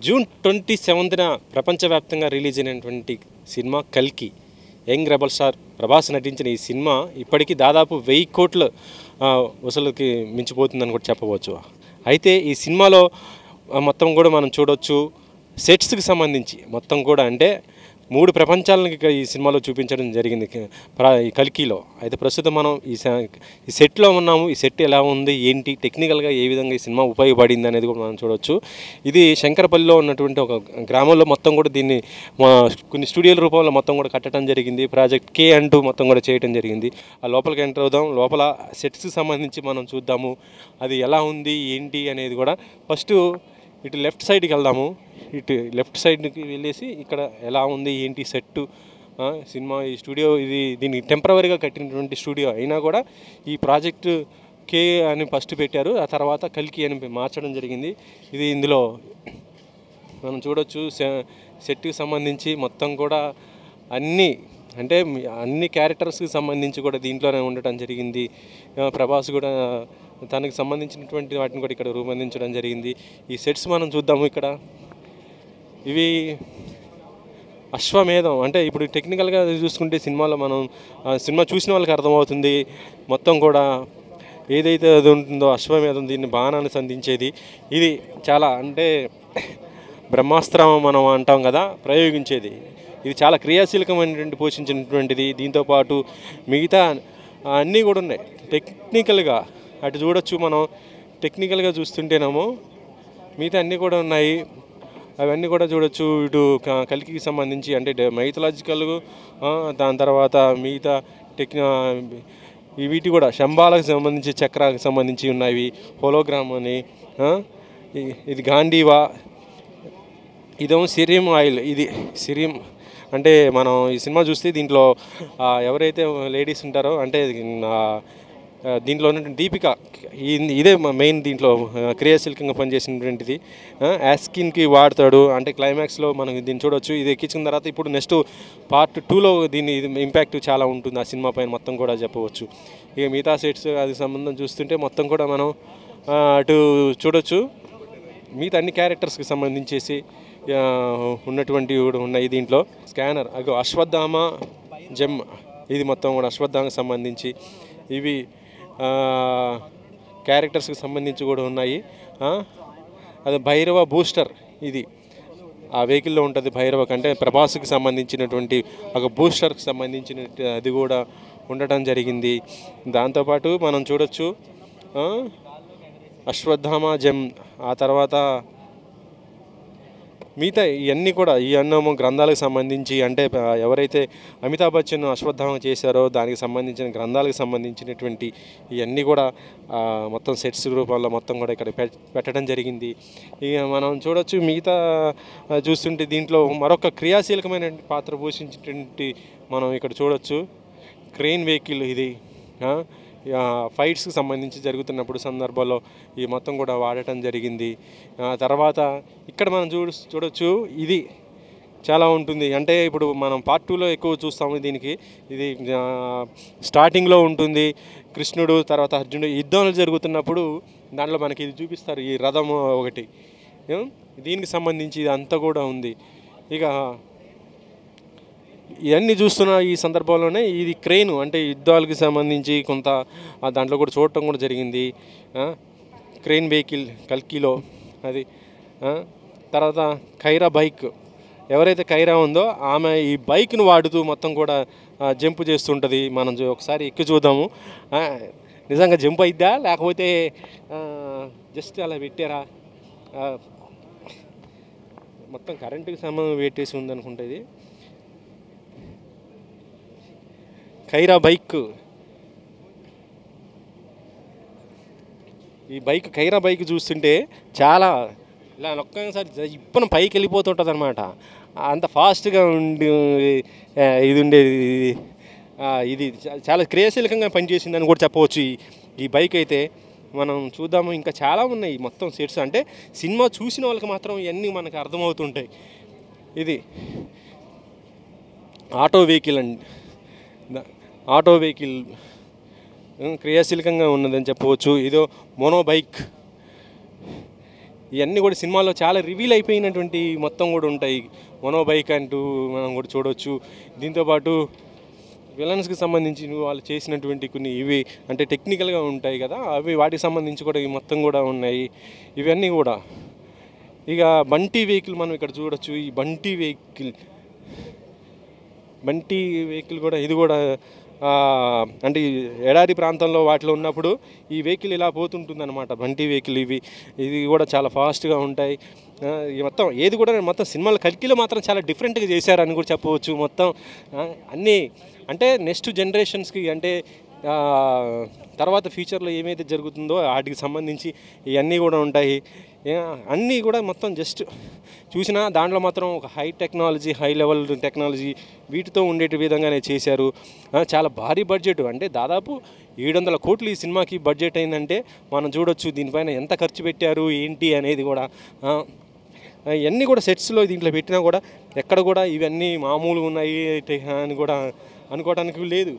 June twenty సెవెంత్న ప్రపంచవ్యాప్తంగా release అయినటువంటి cinema కల్కి యంగ్ రెబల్ స్టార్ ప్రభాస్ నటించిన ఈ సినిమా ఇప్పటికీ దాదాపు వెయ్యి కోట్ల ఆ, వసూలుకి మించిపోతుందని కూడా చెప్పవచ్చు అయితే ఈ సినిమాలో ఆ, మొత్తం కూడా మనం చూడొచ్చు సెట్స్కి సంబంధించి మొత్తం కూడా అంటే మూడు ప్రపంచాలను ఇక ఈ సినిమాలో చూపించడం జరిగింది క- ప్ర- ఈ కల్కిలో అయితే ప్రస్తుతం మనం ఈ స- ఈ సెట్లో ఉన్నాము ఈ సెట్ ఎలా ఉంది ఏంటి టెక్నికల్గా ఏ విధంగా ఈ సినిమా ఉపయోగపడింది అనేది కూడా మనం చూడొచ్చు ఇది శంకరపల్లిలో ఉన్నటువంటి ఒక గ్రామంలో మొత్తం కూడా దీన్ని మా కొన్ని స్టూడియోల రూపంలో మొత్తం కూడా కట్టడం జరిగింది ప్రాజెక్ట్ కే అంటూ మొత్తం కూడా చేయడం జరిగింది ఆ లోపలికి ఎంటర్ అవుదాం లోపల సెట్స్కి సంబంధించి మనం చూద్దాము అది ఎలా ఉంది ఏంటి అనేది కూడా ఫస్ట్ ఇటు లెఫ్ట్ సైడ్కి వెళ్దాము ఇటు లెఫ్ట్ సైడ్కి వెళ్ళేసి ఇక్కడ ఎలా ఉంది ఏంటి సెట్టు ఆ, సినిమా ఈ స్టూడియో ఇది దీన్ని టెంపరవరీగా కట్టినటువంటి స్టూడియో అయినా కూడా ఈ ప్రాజెక్టు కే అని ఫస్ట్ పెట్టారు ఆ తర్వాత కల్కి అని మార్చడం జరిగింది ఇది ఇందులో మనం చూడొచ్చు సె- సెట్కి సంబంధించి మొత్తం కూడా అన్ని అంటే మీ- అన్ని క్యారెక్టర్స్కి సంబంధించి కూడా దీంట్లోనే ఉండటం జరిగింది ఆ, ప్రభాస్ కూడా తనకి సంబంధించినటువంటి వాటిని కూడా ఇక్కడ రూపొందించడం జరిగింది ఈ సెట్స్ మనం చూద్దాము ఇక్కడ ఇవి అశ్వమేధం అంటే ఇప్పుడు టెక్నికల్గా చూసుకుంటే సినిమాలో మనం ఆ సినిమా చూసిన వాళ్ళకి అర్థమవుతుంది మొత్తం కూడా ఏదైతే అది ఉంటుందో అశ్వమేధం దీన్ని బాణాన్ని సంధించేది ఇది చాలా అంటే బ్రహ్మాస్త్రం మనం అంటాం కదా ప్రయోగించేది ఇది చాలా క్రియాశీలకమైనటువంటి పోషించినటువంటిది దీంతోపాటు మిగతా అన్నీ కూడా ఉన్నాయి టెక్నికల్గా అటు చూడొచ్చు మనం టెక్నికల్గా చూస్తుంటేనేమో మిగతా అన్నీ కూడా ఉన్నాయి అవన్నీ కూడా చూడొచ్చు ఇటు క- కలికి సంబంధించి అంటే మైథలాజికల్ దాని తర్వాత మిగతా టెక్ ఈ వీటి కూడా శంబాలకు సంబంధించి చక్రాలకు సంబంధించి ఉన్నవి హోలోగ్రామ్ అని ఆ, ఇ- ఇది గాంధీవా ఇదేమో సిరియం ఆయిల్ ఇది సిరియం అంటే మనం ఈ సినిమా చూస్తే దీంట్లో ఆ, ఎవరైతే లేడీస్ ఉంటారో అంటే ఆ, ఆ, దీంట్లో ఉన్నటువంటి దీపిక ఈ- ఇదే మెయిన్ దీంట్లో ఆ, క్రియాశీలకంగా పనిచేసినటువంటిది యాస్కిన్కి వాడతాడు అంటే క్లైమాక్స్లో మనం దీన్ని చూడొచ్చు ఇది ఎక్కించిన తర్వాత ఇప్పుడు నెక్స్ట్ పార్ట్ టూలో దీని ఇంపాక్ట్ చాలా ఉంటుంది ఆ సినిమా పైన మొత్తం కూడా చెప్పవచ్చు ఇక మిగతా సెట్స్ అది సంబంధం చూస్తుంటే మొత్తం కూడా మనం ఆ, అటు చూడొచ్చు మిగతా అన్ని క్యారెక్టర్స్కి సంబంధించేసి ఆ, ఉన్నటువంటి కూడా ఉన్నాయి దీంట్లో స్కానర్ అగో అశ్వత్థామ జెమ్ ఇది మొత్తం కూడా అశ్వత్థామకు సంబంధించి ఇవి ఆ, క్యారెక్టర్స్కి సంబంధించి కూడా ఉన్నాయి ఆ, అది భైరవ బూస్టర్ ఇది ఆ వెహికల్లో ఉంటుంది భైరవ అంటే ప్రభాస్కి సంబంధించినటువంటి ఒక బూస్టర్కి సంబంధించిన అది కూడా ఉండటం జరిగింది దాంతోపాటు మనం చూడొచ్చు ఆ, అశ్వత్థామ జమ్ ఆ తర్వాత మిగతా ఇవన్నీ కూడా ఈ అన్నము గ్రంథాలకు సంబంధించి అంటే ఆ, ఎవరైతే అమితాబ్ బచ్చన్ అశ్వత్థామ చేశారో దానికి సంబంధించిన గ్రంథాలకు సంబంధించినటువంటి ఇవన్నీ కూడా ఆ, మొత్తం సెట్స్ రూపంలో మొత్తం కూడా ఇక్కడ పెట్- పెట్టడం జరిగింది ఇక మనం చూడొచ్చు మిగతా ఆ, చూస్తుంటే దీంట్లో మరొక క్రియాశీలకమైన పాత్ర పోషించేటువంటి మనం ఇక్కడ చూడొచ్చు క్రెయిన్ వెహికల్ ఇది ఆ, ఆ, ఫైట్స్కి సంబంధించి జరుగుతున్నప్పుడు సందర్భాల్లో ఈ మొత్తం కూడా వాడటం జరిగింది ఆ, తర్వాత ఇక్కడ మనం చూడ చూడొచ్చు ఇది చాలా ఉంటుంది అంటే ఇప్పుడు మనం పార్ట్ టూలో ఎక్కువ చూస్తాము దీనికి ఇది ఆ, స్టార్టింగ్లో ఉంటుంది కృష్ణుడు తర్వాత అర్జునుడు యుద్ధాలు జరుగుతున్నప్పుడు దాంట్లో మనకి ఇది చూపిస్తారు ఈ రథం ఒకటి ఏం? దీనికి సంబంధించి ఇది అంతా కూడా ఉంది ఇక ఇవన్నీ చూస్తున్న ఈ సందర్భంలోనే ఇది క్రెయిన్ అంటే యుద్ధాలకు సంబంధించి కొంత ఆ దాంట్లో కూడా చూడటం కూడా జరిగింది ఆ, క్రెయిన్ వెహికల్ కల్కిలో అది ఆ, తర్వాత ఖైరా బైక్ ఎవరైతే ఖైరా ఉందో ఆమె ఈ బైక్ను వాడుతూ మొత్తం కూడా ఆ, జంప్ చేస్తుంటుంది మనం చూ- ఒకసారి ఎక్కి చూద్దాము ఆ, నిజంగా జంప్ అయిద్దా లేకపోతే ఆ, జస్ట్ అలా పెట్టారా ఆ, మొత్తం కరెంటుకి సంబంధం పెట్టేసి ఉందనుకుంటా ఇది ఖైరా బైక్ ఈ బైక్ ఖైరా బైక్ చూస్తుంటే చాలా ఇలా ఒక్కసారి ఇప్పన పైకి వెళ్ళిపోతుంటుంది అనమాట అంత ఫాస్ట్గా ఉండి ఆ, ఇది ఉండేది ఇది, ఆ, ఇది చా- చాలా క్రియాశీలకంగా పనిచేసిందని కూడా చెప్పవచ్చు ఈ ఈ బైక్ అయితే మనం చూద్దాము ఇంకా చాలా ఉన్నాయి మొత్తం సెట్స్ అంటే సినిమా చూసిన వాళ్ళకి మాత్రం ఇవన్నీ మనకు అర్థమవుతుంటాయి ఇది ఆటో వెహికల్ అండి ద- ఆటో వెహికల్ ఉమ్, క్రియాశీలకంగా ఉన్నదని చెప్పవచ్చు ఇదో మోనో బైక్ ఇవన్నీ కూడా సినిమాలో చాలా రివీల్ అయిపోయినటువంటి మొత్తం కూడా ఉంటాయి మనో బైక్ అంటూ మనం కూడా చూడవచ్చు దీంతోపాటు విలన్స్కి సంబంధించి వాళ్ళు చేసినటువంటి కొన్ని ఇవి అంటే టెక్నికల్గా ఉంటాయి కదా అవి వాటికి సంబంధించి కూడా ఇవి మొత్తం కూడా ఉన్నాయి ఇవన్నీ కూడా ఇక బంటి వెహికల్ మనం ఇక్కడ చూడొచ్చు ఈ బంటి వెహికల్ బంటి వెహికల్ కూడా ఇది కూడా ఆ, అంటే ఈ ఎడారి ప్రాంతంలో వాటిలో ఉన్నప్పుడు ఈ వెహికల్ ఇలా పోతుంటుంది అనమాట బంటి వెహికల్ ఇవి ఇది కూడా చాలా ఫాస్ట్గా ఉంటాయి ఆ, ఈ మొత్తం ఏది కూడా మొత్తం సినిమాలు కల్కిలో మాత్రం చాలా డిఫరెంట్గా చేశారని కూడా చెప్పవచ్చు మొత్తం ఆ, అన్నీ అంటే నెక్స్ట్ జనరేషన్స్కి అంటే ఆ, తర్వాత ఫ్యూచర్లో ఏమైతే జరుగుతుందో వాటికి సంబంధించి ఇవన్నీ కూడా ఉంటాయి ఏ, అన్నీ కూడా మొత్తం జస్ట్ చూసినా దాంట్లో మాత్రం ఒక high technology high level technology వీటితో ఉండేటి విధంగానే చేశారు ఆ, చాలా భారీ బడ్జెట్ అంటే దాదాపు ఏడు వందల కోట్లు ఈ సినిమాకి బడ్జెట్ అయిందంటే మనం చూడొచ్చు దీనిపైన ఎంత ఖర్చు పెట్టారు ఏంటి అనేది కూడా ఆ, ఇవన్నీ కూడా సెట్స్లో దీంట్లో పెట్టినా కూడా ఎక్కడ కూడా ఇవన్నీ మామూలుగా ఉన్నాయి టె- అని కూడా అనుకోవడానికి లేదు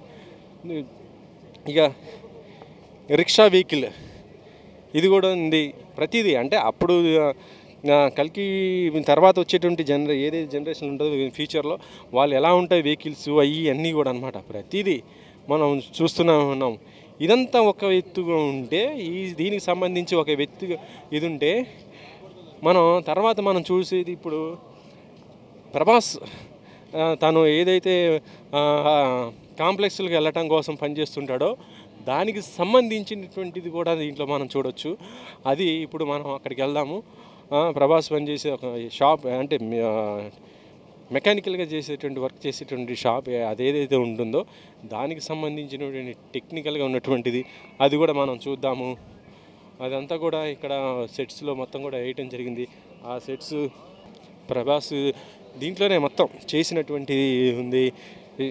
ఇక రిక్షా వెహికల్ ఇది కూడా ఉంది ప్రతిదీ అంటే అప్పుడు ఆ, కల్కి తర్వాత వచ్చేటువంటి జనరే ఏదైతే జనరేషన్ ఉంటుందో ఫ్యూచర్లో వాళ్ళు ఎలా ఉంటాయి వెహికల్స్ అవి అన్నీ కూడా అనమాట ప్రతిదీ మనం చూస్తూనే ఉన్నాం ఇదంతా ఒక ఎత్తుగా ఉంటే ఈ దీనికి సంబంధించి ఒక వ్యక్తి ఇది ఉంటే మనం తర్వాత మనం చూసేది ఇప్పుడు ప్రభాస్ ఆ, తను ఏదైతే ఆ, కాంప్లెక్స్లకు వెళ్ళటం కోసం పనిచేస్తుంటాడో దానికి సంబంధించినటువంటిది కూడా దీంట్లో మనం చూడొచ్చు అది ఇప్పుడు మనం అక్కడికి వెళ్దాము ఆ, ప్రభాస్ పనిచేసే ఒక షాప్ అంటే ఆ, మెకానికల్గా చేసేటువంటి వర్క్ చేసేటువంటి షాప్ అదేదైతే ఉంటుందో దానికి సంబంధించినటువంటి టెక్నికల్గా ఉన్నటువంటిది అది కూడా మనం చూద్దాము అదంతా కూడా ఇక్కడ సెట్స్లో మొత్తం కూడా వేయటం జరిగింది ఆ సెట్స్ ప్రభాస్ దీంట్లోనే మొత్తం చేసినటువంటిది ఉంది ఈ-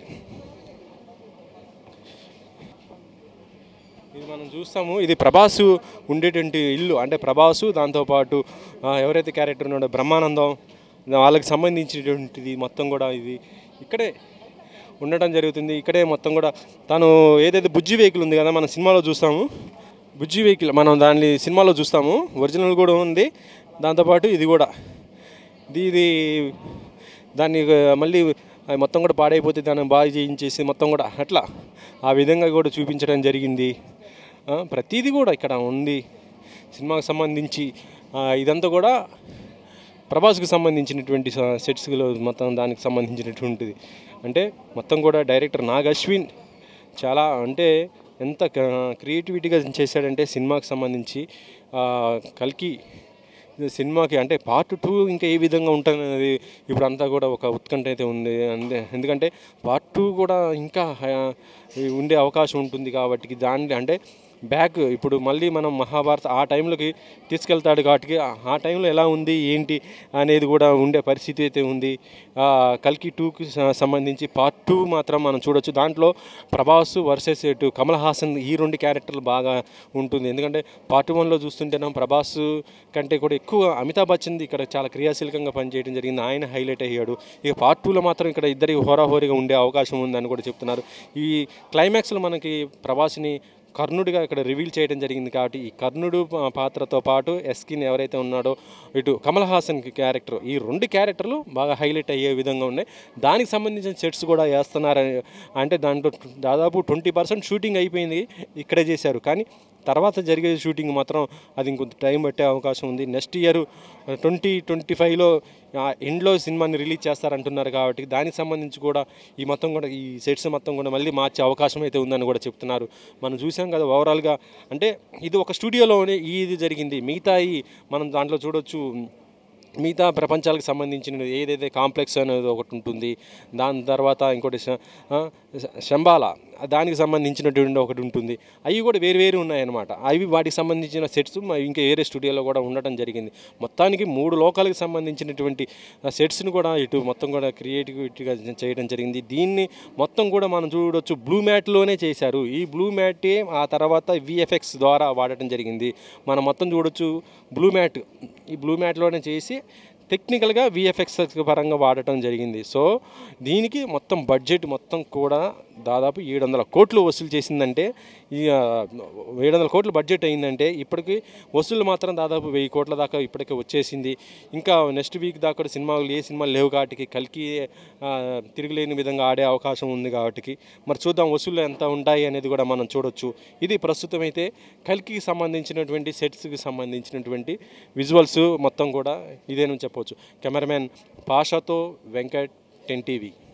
ఇది మనం చూస్తాము ఇది ప్రభాసు ఉండేటువంటి ఇల్లు అంటే ప్రభాసు దాంతోపాటు ఆ, ఎవరైతే క్యారెక్టర్ ఉన్నాడో బ్రహ్మానందం వాళ్ళకి సంబంధించినటువంటిది మొత్తం కూడా ఇది ఇక్కడే ఉండటం జరుగుతుంది ఇక్కడే మొత్తం కూడా తను ఏదైతే బుజ్జి వెహికల్ ఉంది కదా మన సినిమాలో చూస్తాము బుజ్జి వెహికల్ మనం దాన్ని సినిమాలో చూస్తాము ఒరిజినల్ కూడా ఉంది దాంతోపాటు ఇది కూడా ఇది ఇది దాన్ని మళ్ళీ అది మొత్తం కూడా పాడైపోతే దాన్ని బాగా చేయించేసి మొత్తం కూడా అట్లా ఆ విధంగా కూడా చూపించడం జరిగింది ఆ, ప్రతిదీ కూడా ఇక్కడ ఉంది సినిమాకి సంబంధించి ఆ, ఇదంతా కూడా ప్రభాస్కి సంబంధించినటువంటి స- సెట్స్లో మొత్తం దానికి సంబంధించినటువంటిది అంటే మొత్తం కూడా డైరెక్టర్ నాగ్ అశ్విన్ చాలా అంటే ఎంత క్రియేటివిటీగా చేశాడంటే సినిమాకి సంబంధించి ఆ, కల్కి ఇది సినిమాకి అంటే పార్ట్ టూ ఇంకా ఏ విధంగా ఉంటుంది ఇప్పుడు అంతా కూడా ఒక ఉత్కంఠ అయితే ఉంది అందే ఎందుకంటే పార్ట్ టూ కూడా ఇంకా ఆ, ఉండే అవకాశం ఉంటుంది కాబట్టి దాన్ని అంటే బ్యాక్ ఇప్పుడు మళ్ళీ మనం మహాభారత ఆ టైంలోకి తీసుకెళ్తాడు కాబట్టి ఆ- ఆ టైంలో ఎలా ఉంది ఏంటి అనేది కూడా ఉండే పరిస్థితి అయితే ఉంది ఆ, కల్కి టూకి సంబంధించి పార్ట్ టూ మాత్రం మనం చూడొచ్చు దాంట్లో ప్రభాస్ వర్సెస్ ఇటు కమల్ హాసన్ ఈ రెండు క్యారెక్టర్లు బాగా ఉంటుంది ఎందుకంటే పార్ట్ వన్లో చూస్తుంటేనే ప్రభాస్ కంటే కూడా ఎక్కువ అమితాబ్ బచ్చన్ ఇక్కడ చాలా క్రియాశీలకంగా పనిచేయడం జరిగింది ఆయన హైలైట్ అయ్యాడు ఇక పార్ట్ టూలో మాత్రం ఇక్కడ ఇద్దరి హోరాహోరీగా ఉండే అవకాశం ఉందని కూడా చెప్తున్నారు ఈ క్లైమాక్స్లో మనకి ప్రభాస్ని కర్ణుడిగా ఇక్కడ రివీల్ చేయడం జరిగింది కాబట్టి ఈ కర్ణుడు పా- పాత్రతో పాటు ఎస్కిన్ ఎవరైతే ఉన్నాడో ఇటు కమల్ హాసన్ క్యారెక్టర్ ఈ రెండు క్యారెక్టర్లు బాగా హైలైట్ అయ్యే విధంగా ఉన్నాయి దానికి సంబంధించిన సెట్స్ కూడా వేస్తున్నారని అంటే దాంట్లో దాదాపు ట్వంటీ పర్సెంట్ షూటింగ్ అయిపోయింది ఇక్కడే చేశారు కానీ తర్వాత జరిగే షూటింగ్ మాత్రం అది ఇంకొంత టైం పట్టే అవకాశం ఉంది నెక్స్ట్ ఇయర్ ట్వంటీ ట్వంటీ ఫైవ్లో ఎండ్లో సినిమాని రిలీజ్ చేస్తారంటున్నారు కాబట్టి దానికి సంబంధించి కూడా ఈ మొత్తం కూడా ఈ సెట్స్ మొత్తం కూడా మళ్ళీ మార్చే అవకాశం అయితే ఉందని కూడా చెప్తున్నారు మనం చూసాం కదా ఓవరాల్గా అంటే ఇది ఒక స్టూడియోలోనే ఈ ఇది జరిగింది మిగతా ఈ మనం దాంట్లో చూడొచ్చు మిగతా ప్రపంచాలకు సంబంధించిన ఏదైతే కాంప్లెక్స్ అనేది ఒకటి ఉంటుంది దాని తర్వాత ఇంకోటి శ- ఆ, శ- శంబాల దానికి సంబంధించినటువంటి ఒకటి ఉంటుంది అవి కూడా వేరు వేరు ఉన్నాయన్నమాట అవి వాటికి సంబంధించిన సెట్స్ ఇంకా వేరే స్టూడియోలో కూడా ఉండటం జరిగింది మొత్తానికి మూడు లోకాలకు సంబంధించినటువంటి సెట్స్ని కూడా ఇటు మొత్తం కూడా క్రియేటివిటీగా చేయడం జరిగింది దీన్ని మొత్తం కూడా మనం చూడొచ్చు బ్లూ మ్యాట్లోనే చేశారు ఈ బ్లూ మ్యాటే ఆ తర్వాత విఎఫ్ఎక్స్ ద్వారా వాడటం జరిగింది మనం మొత్తం చూడొచ్చు బ్లూ మ్యాట్ ఈ బ్లూ మ్యాట్లోనే చేసి టెక్నికల్గా విఎఫ్ఎక్స్ పరంగా వాడటం జరిగింది సో దీనికి మొత్తం బడ్జెట్ మొత్తం కూడా దాదాపు ఏడు వందల కోట్లు వసూలు చేసిందంటే ఈ ఏడు వందల కోట్లు బడ్జెట్ అయిందంటే ఇప్పటికి వసూలు మాత్రం దాదాపు వెయ్యి కోట్ల దాకా ఇప్పటికే వచ్చేసింది ఇంకా నెక్స్ట్ వీక్ దాకా కూడా సినిమాలు ఏ సినిమాలు లేవు కాబట్టి కలికి ఆ, తిరగలేని విధంగా ఆడే అవకాశం ఉంది కాబట్టి మరి చూద్దాం వసూళ్ళు ఎంత ఉంటాయి అనేది కూడా మనం చూడొచ్చు ఇది ప్రస్తుతం అయితే కల్కి సంబంధించినటువంటి సెట్స్కి సంబంధించినటువంటి విజువల్స్ మొత్తం కూడా ఇదేనని చెప్పవచ్చు కెమెరామెన్ పాషాతో వెంకట్ టెన్ టీవీ